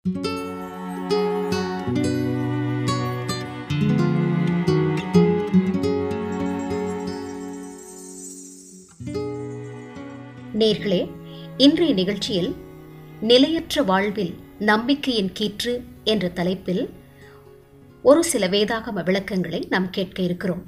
நேர்களே இன்றைய நிகழ்ச்சியில் நிலையற்ற வாழ்வில் நம்பிக்கையின் கீற்று என்ற தலைப்பில் ஒரு சில வேதாகம விளக்கங்களை நாம் கேட்க இருக்கிறோம்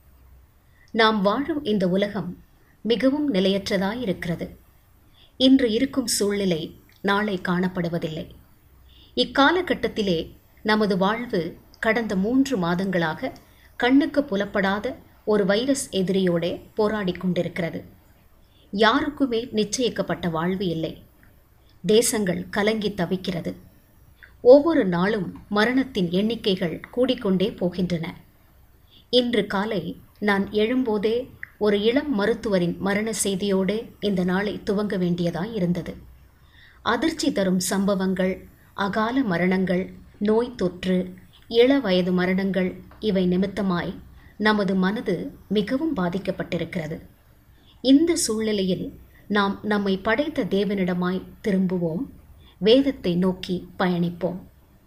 நாம் வாழும் இந்த உலகம் மிகவும் நிலையற்றதாயிருக்கிறது இன்று இருக்கும் சூழ்நிலை நாளை காணப்படுவதில்லை இக்காலகட்டத்திலே நமது வாழ்வு கடந்த மூன்று மாதங்களாக கண்ணுக்கு புலப்படாத ஒரு வைரஸ் எதிரியோடே போராடிக் கொண்டிருக்கிறது யாருக்குமே நிச்சயிக்கப்பட்ட வாழ்வு இல்லை தேசங்கள் கலங்கி தவிக்கிறது ஒவ்வொரு நாளும் மரணத்தின் எண்ணிக்கைகள் கூடிக்கொண்டே போகின்றன இன்று காலை நான் எழும்போதே ஒரு இளம் மருத்துவரின் மரண செய்தியோடு இந்த நாளை துவங்க வேண்டியதாய் இருந்தது அதிர்ச்சி தரும் சம்பவங்கள் அகால மரணங்கள் நோய் தொற்று இள வயது மரணங்கள் இவை நிமித்தமாய் நமது மனது மிகவும் பாதிக்கப்பட்டிருக்கிறது இந்த சூழ்நிலையில் நாம் நம்மை படைத்த தேவனிடமாய் திரும்புவோம் வேதத்தை நோக்கி பயணிப்போம்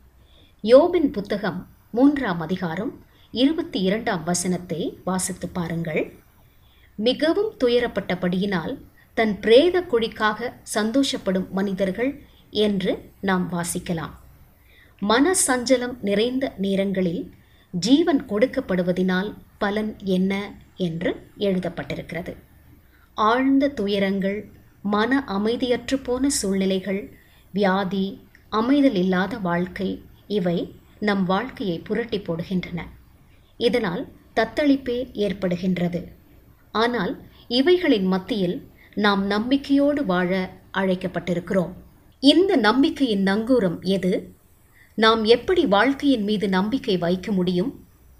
யோபின் புத்தகம் மூன்றாம் அதிகாரம் இருபத்தி இரண்டாம் வசனத்தை வாசித்து பாருங்கள் மிகவும் துயரப்பட்டபடியினால் தன் பிரேத குழிக்காக சந்தோஷப்படும் மனிதர்கள் என்று நாம் வாசிக்கலாம் மன சஞ்சலம் நிறைந்த நேரங்களில் ஜீவன் கொடுக்கப்படுவதினால் பலன் என்ன என்று எழுதப்பட்டிருக்கிறது ஆழ்ந்த துயரங்கள் மன அமைதியற்று போன சூழ்நிலைகள் வியாதி அமைதல் இல்லாத வாழ்க்கை இவை நம் வாழ்க்கையை புரட்டி போடுகின்றன இதனால் தத்தளிப்பே ஏற்படுகின்றது ஆனால் இவைகளின் மத்தியில் நாம் நம்பிக்கையோடு வாழ அழைக்கப்பட்டிருக்கிறோம் இந்த நம்பிக்கையின் நங்கூரம் எது நாம் எப்படி வாழ்க்கையின் மீது நம்பிக்கை வைக்க முடியும்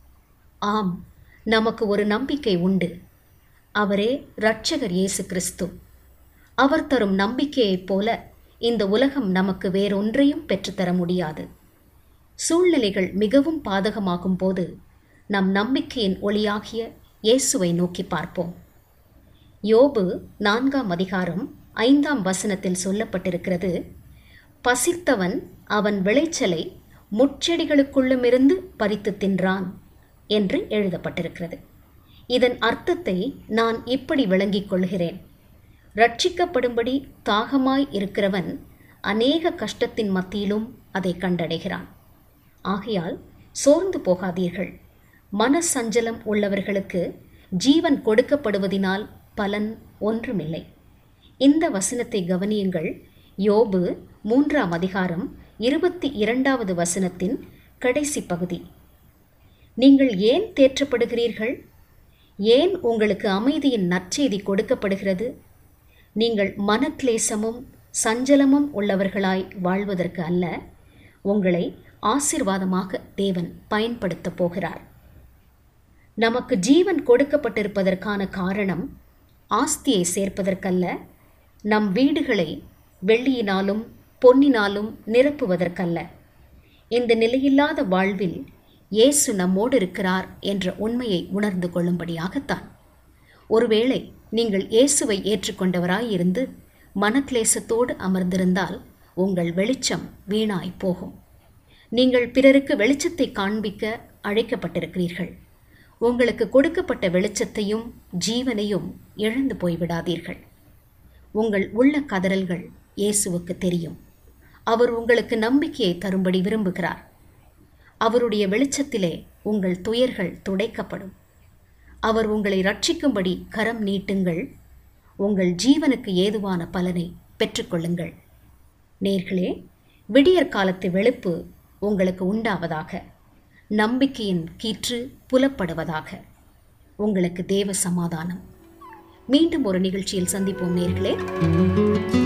ஆம் நமக்கு ஒரு நம்பிக்கை உண்டு அவரே இரட்சகர் இயேசு கிறிஸ்து அவர் தரும் நம்பிக்கையைப் போல இந்த உலகம் நமக்கு வேறொன்றையும் பெற்றுத்தர முடியாது சூழ்நிலைகள் மிகவும் பாதகமாகும் போது நம் நம்பிக்கையின் ஒளியாகிய இயேசுவை நோக்கி பார்ப்போம் யோபு நான்காம் அதிகாரம் ஐந்தாம் வசனத்தில் சொல்லப்பட்டிருக்கிறது பசித்தவன் அவன் விளைச்சலை முட்செடிகளுக்குள்ளுமிருந்து பறித்து தின்றான் என்று எழுதப்பட்டிருக்கிறது இதன் அர்த்தத்தை நான் இப்படி விளங்கிக் கொள்கிறேன் ரட்சிக்கப்படும்படி தாகமாய் இருக்கிறவன் அநேக கஷ்டத்தின் மத்தியிலும் அதை கண்டடைகிறான் ஆகையால் சோர்ந்து போகாதீர்கள் மன சஞ்சலம் உள்ளவர்களுக்கு ஜீவன் கொடுக்கப்படுவதினால் பலன் ஒன்றுமில்லை இந்த வசனத்தை கவனியுங்கள் யோபு மூன்றாம் அதிகாரம் இருபத்தி இரண்டாவது வசனத்தின் கடைசி பகுதி நீங்கள் ஏன் தேற்றப்படுகிறீர்கள் ஏன் உங்களுக்கு அமைதியின் நற்செய்தி கொடுக்கப்படுகிறது நீங்கள் மனக்லேசமும் சஞ்சலமும் உள்ளவர்களாய் வாழ்வதற்கு அல்ல உங்களை ஆசிர்வாதமாக தேவன் பயன்படுத்தப் போகிறார் நமக்கு ஜீவன் கொடுக்கப்பட்டிருப்பதற்கான காரணம் ஆஸ்தியை சேர்ப்பதற்கல்ல நம் வீடுகளை வெள்ளியினாலும் பொன்னினாலும் நிரப்புவதற்கல்ல இந்த நிலையில்லாத வாழ்வில் இயேசு நம்மோடு இருக்கிறார் என்ற உண்மையை உணர்ந்து கொள்ளும்படியாகத்தான் ஒருவேளை நீங்கள் இயேசுவை ஏற்றுக்கொண்டவராயிருந்து மனக்லேசத்தோடு அமர்ந்திருந்தால் உங்கள் வெளிச்சம் வீணாய் போகும் நீங்கள் பிறருக்கு வெளிச்சத்தை காண்பிக்க அழைக்கப்பட்டிருக்கிறீர்கள் உங்களுக்கு கொடுக்கப்பட்ட வெளிச்சத்தையும் ஜீவனையும் இழந்து போய்விடாதீர்கள் உங்கள் உள்ள கதறல்கள் இயேசுவுக்கு தெரியும் அவர் உங்களுக்கு நம்பிக்கையை தரும்படி விரும்புகிறார் அவருடைய வெளிச்சத்திலே உங்கள் துயர்கள் துடைக்கப்படும் அவர் உங்களை ரட்சிக்கும்படி கரம் நீட்டுங்கள் உங்கள் ஜீவனுக்கு ஏதுவான பலனை பெற்றுக்கொள்ளுங்கள் நேர்களே விடியற் காலத்து வெளுப்பு உங்களுக்கு உண்டாவதாக நம்பிக்கையின் கீற்று புலப்படுவதாக உங்களுக்கு தேவ சமாதானம் மீண்டும் ஒரு நிகழ்ச்சியில் சந்திப்போம் நேர்களே